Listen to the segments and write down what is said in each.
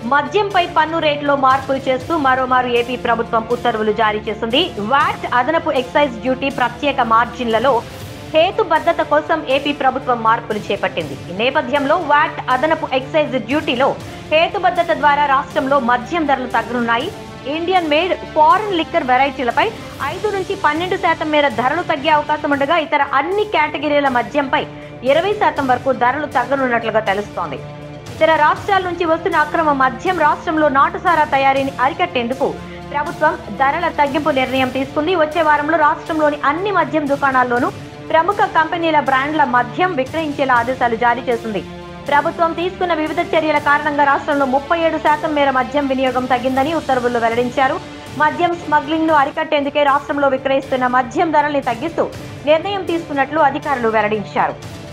మద్యంపై పన్ను రేట్లో మార్పులు చేస్తూ మరోమారు ఏపీ ప్రభుత్వం ఉత్తర్వులు జారీ చేసింది వాట్ అదనపు ఎక్సైజ్ డ్యూటీ ప్రత్యేక మార్జిన్లలో హేతుబద్ధత కోసం ఏపీ ప్రభుత్వం మార్పులు చేపట్టింది ఈ నేపథ్యంలో వాట్ అదనపు ఎక్సైజ్ డ్యూటీలో హేతుబద్ధత ద్వారా రాష్ట్రంలో మద్యం ధరలు తగ్గనున్నాయి ఇండియన్ మేడ్ ఫారెన్ లిక్కర్ వెరైటీలపై ఐదు నుంచి పన్నెండు శాతం మేర ధరలు తగ్గే అవకాశం ఉండగా ఇతర అన్ని కేటగిరీల మద్యంపై ఇరవై శాతం వరకు ధరలు తగ్గనున్నట్లుగా తెలుస్తోంది ఇతర రాష్ట్రాల నుంచి వస్తున్న అక్రమ మద్యం రాష్ట్రంలో నాటుసారా తయారీని అరికట్టేందుకు ప్రభుత్వం ధరల తగ్గింపు నిర్ణయం తీసుకుంది వచ్చే వారంలో రాష్ట్రంలోని అన్ని మద్యం దుకాణాల్లోనూ ప్రముఖ కంపెనీల బ్రాండ్ల మద్యం విక్రయించేలా ఆదేశాలు జారీ చేసింది ప్రభుత్వం తీసుకున్న వివిధ చర్యల కారణంగా రాష్ట్రంలో ముప్పై ఏడు శాతం మేర మద్యం వినియోగం తగ్గిందని ఉత్తర్వుల్లో వెల్లడించారు మద్యం స్మగ్లింగ్ ను అరికట్టేందుకే రాష్ట్రంలో విక్రయిస్తున్న మద్యం ధరల్ని తగ్గిస్తూ నిర్ణయం తీసుకున్నట్లు అధికారులు వెల్లడించారు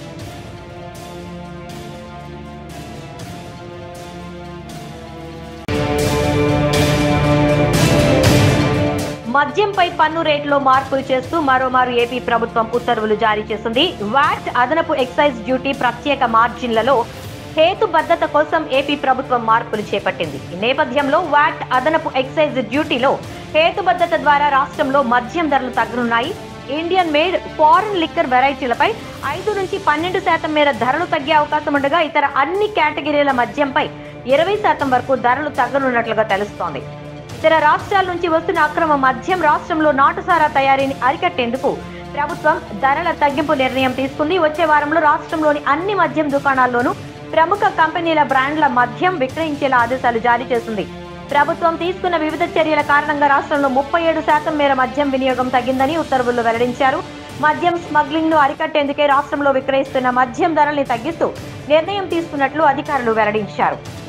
మద్యంపై పన్ను రేట్లో మార్పులు చేస్తూ మరోమారు ఏపీ ప్రభుత్వం ఉత్తర్వులు జారీ చేసింది వాట్ అదనపు ఎక్సైజ్ డ్యూటీ ప్రత్యేక మార్జిన్లలో హేతుబద్ధత కోసం ఏపీ ప్రభుత్వం మార్పులు చేపట్టింది ఈ నేపథ్యంలో వాట్ అదనపు ఎక్సైజ్ డ్యూటీలో హేతుబద్ధత ద్వారా రాష్ట్రంలో మద్యం ధరలు తగ్గనున్నాయి ఇండియన్ మేడ్ ఫారెన్ లిక్కర్ వెరైటీలపై ఐదు నుంచి పన్నెండు శాతం మేర ధరలు తగ్గే అవకాశం ఉండగా ఇతర అన్ని కేటగిరీల మద్యంపై ఇరవై శాతం వరకు ధరలు తగ్గనున్నట్లుగా తెలుస్తోంది ఇతర రాష్ట్రాల నుంచి వస్తున్న అక్రమ మద్యం రాష్ట్రంలో నాటుసారా తయారీని అరికట్టేందుకు ప్రభుత్వం ధరల తగ్గింపు నిర్ణయం తీసుకుంది వచ్చే వారంలో రాష్ట్రంలోని అన్ని మద్యం దుకాణాల్లోనూ ప్రముఖ కంపెనీల బ్రాండ్ల మద్యం విక్రయించేలా ఆదేశాలు జారీ చేసింది ప్రభుత్వం తీసుకున్న వివిధ చర్యల కారణంగా రాష్ట్రంలో ముప్పై ఏడు శాతం మేర మద్యం వినియోగం తగ్గిందని ఉత్తర్వుల్లో వెల్లడించారు మద్యం స్మగ్లింగ్ ను అరికట్టేందుకే రాష్ట్రంలో విక్రయిస్తున్న మద్యం ధరల్ని తగ్గిస్తూ నిర్ణయం తీసుకున్నట్లు అధికారులు వెల్లడించారు